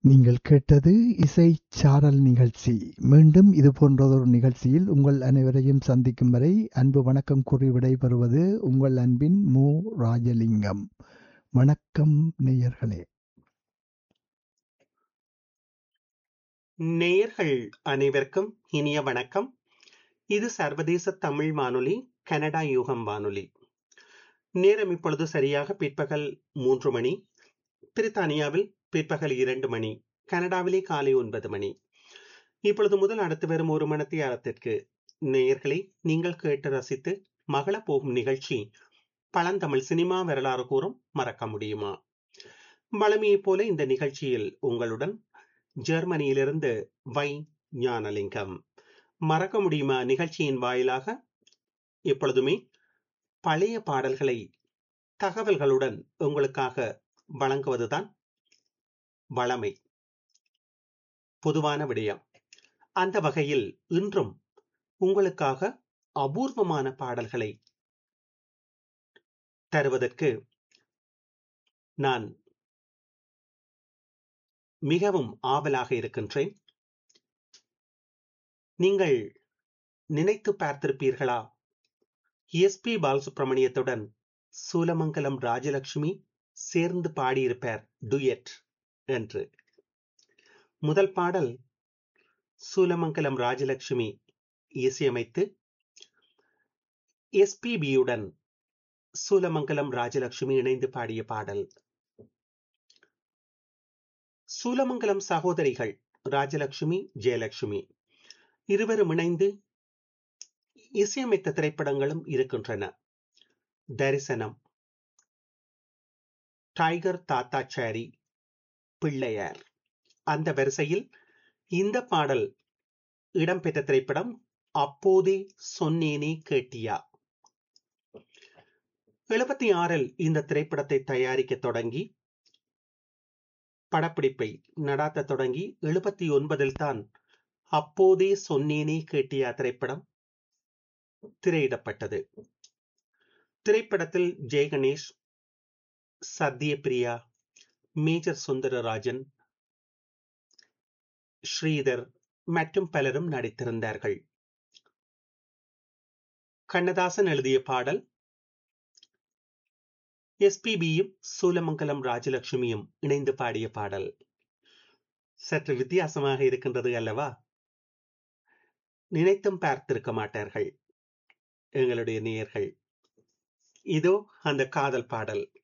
நீங்கள் கேட்டது இசைச் சாரல் நிகழ்ச்சி. மீண்டும் இது போன்றதொரு நிகழ்ச்சியில் உங்கள் அனைவரையும் சந்திக்கும் வரை அன்பு வணக்கம் கூறி விடைபெறுவது உங்கள் அன்பின் மு. ராஜலிங்கம். வணக்கம் நேயர்களே. நேயர்கள் அனைவருக்கும் இனிய வணக்கம். இது சர்வதேச தமிழ் வானொலி கனடா யூகம் வானொலி. நேரம் இப்பொழுது சரியாக பிற்பகல் மூன்று மணி. பிரித்தானியாவில் பிற்பகல் இரண்டு மணி கனடாவிலே காலை ஒன்பது மணி இப்பொழுது முதல் அடுத்து வரும் ஒரு மணத்தி அறத்திற்கு நேயர்களை நீங்கள் கேட்டு ரசித்து மகள போகும் நிகழ்ச்சி பழந்தமிழ் சினிமா வரலாறு கூறும் மறக்க முடியுமா வளமையைப் போல இந்த நிகழ்ச்சியில் உங்களுடன் ஜெர்மனியிலிருந்து வை ஞானலிங்கம் மறக்க முடியுமா நிகழ்ச்சியின் வாயிலாக எப்பொழுதுமே பழைய பாடல்களை தகவல்களுடன் உங்களுக்காக வழங்குவதுதான் வளமை பொதுவான விடயம் அந்த வகையில் இன்றும் உங்களுக்காக அபூர்வமான பாடல்களை தருவதற்கு நான் மிகவும் ஆவலாக இருக்கின்றேன் நீங்கள் நினைத்து பார்த்திருப்பீர்களா எஸ் பி பாலசுப்ரமணியத்துடன் சூலமங்கலம் ராஜலட்சுமி சேர்ந்து பாடியிருப்பார் டுயட் என்று முதல் பாடல் சூலமங்கலம் ராஜலட்சுமி இசையமைத்து எஸ்பிபியுடன் சூலமங்கலம் ராஜலட்சுமி இணைந்து பாடிய பாடல் சூலமங்கலம் சகோதரிகள் ராஜலட்சுமி ஜெயலட்சுமி இருவரும் இணைந்து இசையமைத்த திரைப்படங்களும் இருக்கின்றன தரிசனம் டைகர் தாத்தாச்சாரி பிள்ளையார் அந்த வரிசையில் இந்த பாடல் இடம்பெற்ற திரைப்படம் அப்போதே சொன்னேனே கேட்டியா எழுபத்தி ஆறில் இந்த திரைப்படத்தை தயாரிக்க தொடங்கி படப்பிடிப்பை நடாத்த தொடங்கி எழுபத்தி ஒன்பதில் தான் அப்போதே சொன்னேனே கேட்டியா திரைப்படம் திரையிடப்பட்டது திரைப்படத்தில் ஜெயகணேஷ் சத்யபிரியா மேஜர் சுந்தரராஜன் ஸ்ரீதர் மற்றும் பலரும் நடித்திருந்தார்கள் கண்ணதாசன் எழுதிய பாடல் எஸ்பிபியும் சூலமங்கலம் ராஜலட்சுமியும் இணைந்து பாடிய பாடல் சற்று வித்தியாசமாக இருக்கின்றது அல்லவா நினைத்தும் பார்த்திருக்க மாட்டார்கள் எங்களுடைய நேயர்கள் இதோ அந்த காதல் பாடல்